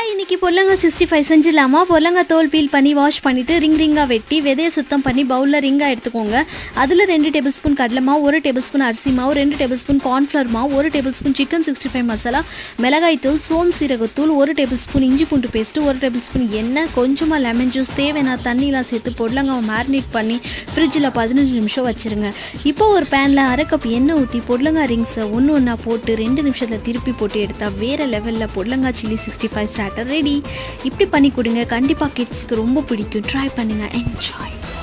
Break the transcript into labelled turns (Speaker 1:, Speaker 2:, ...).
Speaker 1: இன்னைக்கு பொருளங்க sixty five செஞ்சிடலாமா பொருளங்க தோல் feel பண்ணி வாஷ் பண்ணிவிட்டு ரிங் ரிங்காக வெட்டி விதையை சுத்தம் பண்ணி பவுலில் ரிங்காக எடுத்துக்கோங்க அதில் ரெண்டு டேபிள் ஸ்பூன் கடலை மாவு ஒரு டேபிள் ஸ்பூன் அரிசி மாவு ரெண்டு டேபிள் ஸ்பூன் கார்ன்ஃப்ளவர் மாவு ஒரு table spoon chicken sixty five masala மிளகாய்த்தூள் சோம் சீரகத்தூள் ஒரு டேபிள் ஸ்பூன் இஞ்சி பூண்டு பேஸ்ட்டு ஒரு டேபிள் ஸ்பூன் எண்ணெய் கொஞ்சமாக லெமன் ஜூஸ் தேவையான தண்ணிலாம் சேர்த்து பொருளங்காவை மேரினேட் பண்ணி ஃப்ரிட்ஜில் பதினஞ்சு நிமிஷம் வச்சுருங்க இப்போ ஒரு பேனில் அரை கப் எண்ணெய் ஊற்றி பொடலங்காய் ரிங்ஸை ஒன்று ஒன்றா போட்டு ரெண்டு நிமிஷத்தில் திருப்பி போட்டு எடுத்தால் வேறு லெவலில் பொடலங்காய் chilli sixty five starter ready இப்படி பண்ணி கொடுங்க கண்டிப்பாக கிட்ஸ்க்கு ரொம்ப பிடிக்கும் ட்ரை பண்ணுங்கள் என்ஜாய்